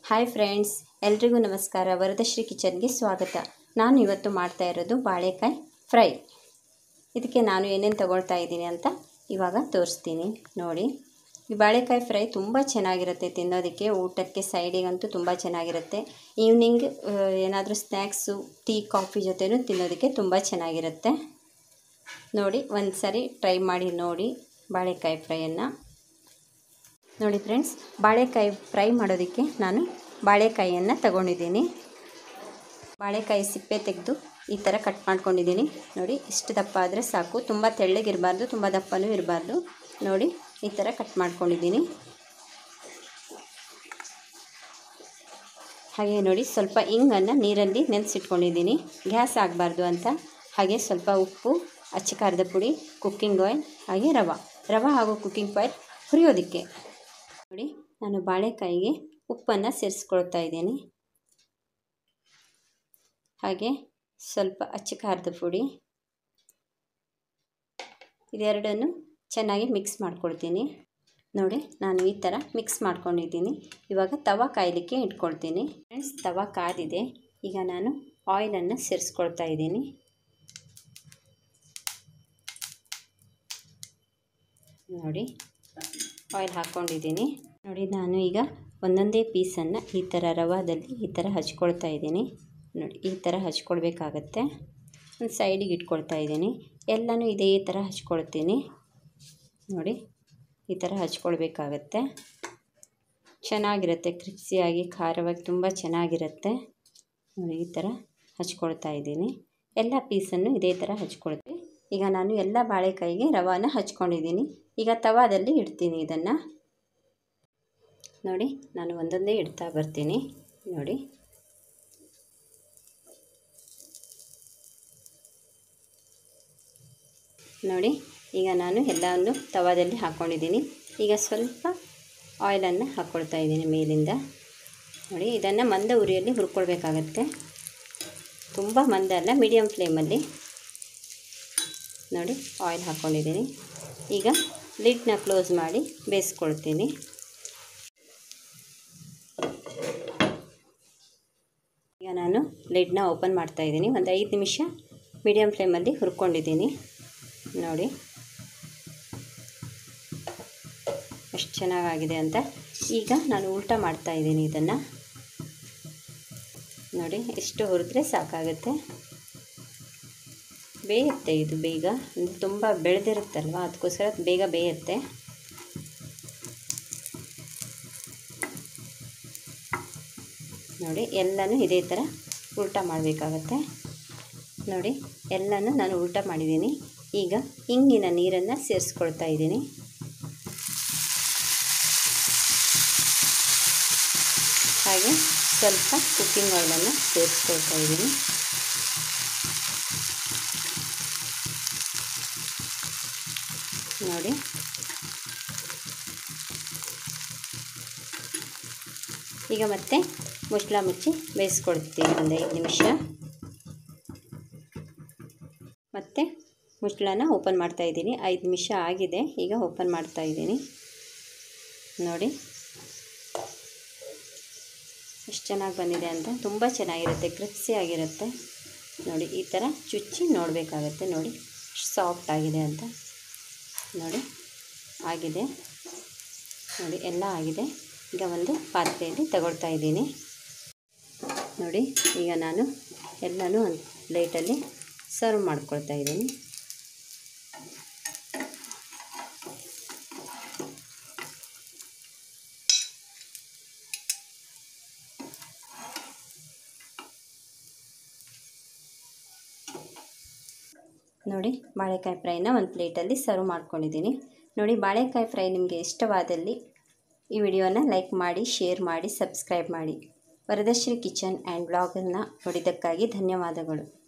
hi friends ಎಲ್ರಿಗೂ ನಮಸ್ಕಾರ ವರದಶ್ರೀ ಕಿಚನ್ಗೆ ಸ್ವಾಗತ ನಾನು ಇವತ್ತು ಮಾಡ್ತಾ ಇರೋದು ಬಾಳೆಕಾಯಿ ಫ್ರೈ ಇದಕ್ಕೆ ನಾನು ಏನೇನು ತಗೊಳ್ತಾ ಇದ್ದೀನಿ ಅಂತ ಇವಾಗ ತೋರಿಸ್ತೀನಿ ನೋಡಿ ಈ ಬಾಳೆಕಾಯಿ ಫ್ರೈ ತುಂಬ ಚೆನ್ನಾಗಿರುತ್ತೆ ತಿನ್ನೋದಕ್ಕೆ ಊಟಕ್ಕೆ ಸೈಡಿಗಂತೂ ತುಂಬ ಚೆನ್ನಾಗಿರುತ್ತೆ ಈವ್ನಿಂಗ್ ಏನಾದರೂ ಸ್ನ್ಯಾಕ್ಸು ಟೀ ಕಾಫಿ ಜೊತೆನೂ ತಿನ್ನೋದಕ್ಕೆ ತುಂಬ ಚೆನ್ನಾಗಿರುತ್ತೆ ನೋಡಿ ಒಂದು ಸರಿ ಟ್ರೈ ಮಾಡಿ ನೋಡಿ ಬಾಳೆಕಾಯಿ ಫ್ರೈಯನ್ನು ನೋಡಿ ಫ್ರೆಂಡ್ಸ್ ಬಾಳೆಕಾಯಿ ಫ್ರೈ ಮಾಡೋದಕ್ಕೆ ನಾನು ಬಾಳೆಕಾಯಿಯನ್ನು ತಗೊಂಡಿದ್ದೀನಿ ಬಾಳೆಕಾಯಿ ಸಿಪ್ಪೆ ತೆಗೆದು ಈ ಥರ ಕಟ್ ಮಾಡ್ಕೊಂಡಿದ್ದೀನಿ ನೋಡಿ ಇಷ್ಟು ದಪ್ಪ ಆದರೆ ಸಾಕು ತುಂಬ ತೆಳ್ಳಗಿರಬಾರ್ದು ತುಂಬ ದಪ್ಪನೂ ಇರಬಾರ್ದು ನೋಡಿ ಈ ಥರ ಕಟ್ ಮಾಡ್ಕೊಂಡಿದ್ದೀನಿ ಹಾಗೆ ನೋಡಿ ಸ್ವಲ್ಪ ಇಂಗನ್ನು ನೀರಲ್ಲಿ ನೆನೆಸಿಟ್ಕೊಂಡಿದ್ದೀನಿ ಗ್ಯಾಸ್ ಆಗಬಾರ್ದು ಅಂತ ಹಾಗೆ ಸ್ವಲ್ಪ ಉಪ್ಪು ಅಚ್ಚ ಖಾರದ ಪುಡಿ ಕುಕ್ಕಿಂಗ್ ಆಯಿಲ್ ಹಾಗೆ ರವೆ ರವೆ ಹಾಗೂ ಕುಕ್ಕಿಂಗ್ ಆಯಿಲ್ ಹುರಿಯೋದಕ್ಕೆ ನೋಡಿ ನಾನು ಬಾಳೆಕಾಯಿಗೆ ಉಪ್ಪನ್ನು ಸೇರಿಸ್ಕೊಳ್ತಾ ಇದ್ದೀನಿ ಹಾಗೆ ಸ್ವಲ್ಪ ಅಚ್ಚ ಖಾರದ ಪುಡಿ ಇದೆರಡನ್ನು ಚೆನ್ನಾಗಿ ಮಿಕ್ಸ್ ಮಾಡ್ಕೊಳ್ತೀನಿ ನೋಡಿ ನಾನು ಈ ಥರ ಮಿಕ್ಸ್ ಮಾಡ್ಕೊಂಡಿದ್ದೀನಿ ಇವಾಗ ತವ ಕಾಯಲಿಕ್ಕೆ ಇಟ್ಕೊಳ್ತೀನಿ ಫ್ರೆಂಡ್ಸ್ ತವ ಕಾದಿದೆ ಈಗ ನಾನು ಆಯಿಲನ್ನು ಸೇರಿಸ್ಕೊಳ್ತಾ ಇದ್ದೀನಿ ನೋಡಿ ಆಯಿಲ್ ಹಾಕ್ಕೊಂಡಿದ್ದೀನಿ ನೋಡಿ ನಾನು ಈಗ ಒಂದೊಂದೇ ಪೀಸನ್ನು ಈ ಥರ ರವಾದಲ್ಲಿ ಈ ಥರ ಹಚ್ಕೊಳ್ತಾ ಇದ್ದೀನಿ ನೋಡಿ ಈ ಥರ ಹಚ್ಕೊಳ್ಬೇಕಾಗತ್ತೆ ಒಂದು ಸೈಡಿಗೆ ಇಟ್ಕೊಳ್ತಾ ಇದ್ದೀನಿ ಎಲ್ಲನೂ ಇದೇ ಥರ ಹಚ್ಕೊಳ್ತೀನಿ ನೋಡಿ ಈ ಥರ ಹಚ್ಕೊಳ್ಬೇಕಾಗತ್ತೆ ಚೆನ್ನಾಗಿರುತ್ತೆ ಕ್ರಿಪ್ಸಿಯಾಗಿ ಖಾರವಾಗಿ ತುಂಬ ಚೆನ್ನಾಗಿರುತ್ತೆ ನೋಡಿ ಈ ಥರ ಹಚ್ಕೊಳ್ತಾ ಇದ್ದೀನಿ ಎಲ್ಲ ಪೀಸನ್ನು ಇದೇ ಥರ ಹಚ್ಕೊಳ್ತೀನಿ ಈಗ ನಾನು ಎಲ್ಲ ಬಾಳೆಕಾಯಿಗೆ ರವಾನ ಹಚ್ಕೊಂಡಿದ್ದೀನಿ ಈಗ ತವಾದಲ್ಲಿ ಇಡ್ತೀನಿ ಇದನ್ನು ನೋಡಿ ನಾನು ಒಂದೊಂದೇ ಇಡ್ತಾ ಬರ್ತೀನಿ ನೋಡಿ ನೋಡಿ ಈಗ ನಾನು ಎಲ್ಲವನ್ನು ತವಾದಲ್ಲಿ ಹಾಕ್ಕೊಂಡಿದ್ದೀನಿ ಈಗ ಸ್ವಲ್ಪ ಆಯಿಲನ್ನು ಹಾಕ್ಕೊಳ್ತಾ ಇದ್ದೀನಿ ಮೇಲಿಂದ ನೋಡಿ ಇದನ್ನು ಮಂದ ಉರಿಯಲ್ಲಿ ಹುರ್ಕೊಳ್ಬೇಕಾಗತ್ತೆ ತುಂಬ ಮಂದ ಅಲ್ಲ ಮೀಡಿಯಮ್ ಫ್ಲೇಮಲ್ಲಿ ನೋಡಿ ಆಯಿಲ್ ಹಾಕ್ಕೊಂಡಿದ್ದೀನಿ ಈಗ ಲಿಡ್ನ ಕ್ಲೋಸ್ ಮಾಡಿ ಬೇಯಿಸ್ಕೊಳ್ತೀನಿ ಈಗ ನಾನು ಲಿಡ್ನ ಓಪನ್ ಮಾಡ್ತಾ ಇದ್ದೀನಿ ಒಂದು ಐದು ನಿಮಿಷ ಮೀಡಿಯಮ್ ಫ್ಲೇಮಲ್ಲಿ ಹುರ್ಕೊಂಡಿದ್ದೀನಿ ನೋಡಿ ಎಷ್ಟು ಚೆನ್ನಾಗಾಗಿದೆ ಅಂತ ಈಗ ನಾನು ಉಲ್ಟಾ ಮಾಡ್ತಾ ಇದ್ದೀನಿ ಇದನ್ನು ನೋಡಿ ಎಷ್ಟು ಹುರಿದ್ರೆ ಸಾಕಾಗುತ್ತೆ ಬೇಯುತ್ತೆ ಇದು ಬೇಗ ಅಂದರೆ ತುಂಬ ಬೆಳೆದಿರುತ್ತಲ್ವ ಅದಕ್ಕೋಸ್ಕರ ಬೇಗ ಬೇಯುತ್ತೆ ನೋಡಿ ಎಲ್ಲನೂ ಇದೇ ಥರ ಉಲ್ಟಾ ಮಾಡಬೇಕಾಗತ್ತೆ ನೋಡಿ ಎಲ್ಲನೂ ನಾನು ಉಲ್ಟಾ ಮಾಡಿದ್ದೀನಿ ಈಗ ಇಂಗಿನ ನೀರನ್ನು ಸೇರಿಸ್ಕೊಳ್ತಾ ಇದ್ದೀನಿ ಹಾಗೆ ಸ್ವಲ್ಪ ಕುಕ್ಕಿಂಗ್ ಆಯಿಲನ್ನು ಸೇರಿಸ್ಕೊಳ್ತಾ ಇದ್ದೀನಿ ನೋಡಿ ಈಗ ಮತ್ತೆ ಮುಚ್ಚಳ ಮುಚ್ಚಿ ಬೇಯಿಸ್ಕೊಳ್ತೀನಿ ಒಂದು ಐದು ನಿಮಿಷ ಮತ್ತು ಮುಚ್ಚಳನ ಓಪನ್ ಮಾಡ್ತಾ ಇದ್ದೀನಿ ಐದು ನಿಮಿಷ ಆಗಿದೆ ಈಗ ಓಪನ್ ಮಾಡ್ತಾ ಇದ್ದೀನಿ ನೋಡಿ ಎಷ್ಟು ಚೆನ್ನಾಗಿ ಬಂದಿದೆ ಅಂತ ತುಂಬ ಚೆನ್ನಾಗಿರುತ್ತೆ ಕ್ರಿಪ್ಸಿ ಆಗಿರುತ್ತೆ ನೋಡಿ ಈ ಥರ ಚುಚ್ಚಿ ನೋಡಬೇಕಾಗತ್ತೆ ನೋಡಿ ಸಾಫ್ಟ್ ಆಗಿದೆ ಅಂತ ನೋಡಿ ಆಗಿದೆ ನೋಡಿ ಎಲ್ಲ ಆಗಿದೆ ಈಗ ಒಂದು ಪಾತ್ರೆಯಲ್ಲಿ ತಗೊಳ್ತಾ ಇದ್ದೀನಿ ನೋಡಿ ಈಗ ನಾನು ಎಲ್ಲನೂ ಒಂದು ಪ್ಲೇಟಲ್ಲಿ ಸರ್ವ್ ಮಾಡ್ಕೊಳ್ತಾ ಇದ್ದೀನಿ ನೋಡಿ ಬಾಳೆಕಾಯಿ ಫ್ರೈನ ಒಂದು ಪ್ಲೇಟಲ್ಲಿ ಸರ್ವ್ ಮಾಡ್ಕೊಂಡಿದ್ದೀನಿ ನೋಡಿ ಬಾಳೆಕಾಯಿ ಫ್ರೈ ನಿಮಗೆ ಇಷ್ಟವಾದಲ್ಲಿ ಈ ವಿಡಿಯೋನ ಲೈಕ್ ಮಾಡಿ ಶೇರ್ ಮಾಡಿ ಸಬ್ಸ್ಕ್ರೈಬ್ ಮಾಡಿ ವರದಶ್ರೀ ಕಿಚನ್ ಆ್ಯಂಡ್ ಬ್ಲಾಗನ್ನು ನೋಡಿದ್ದಕ್ಕಾಗಿ ಧನ್ಯವಾದಗಳು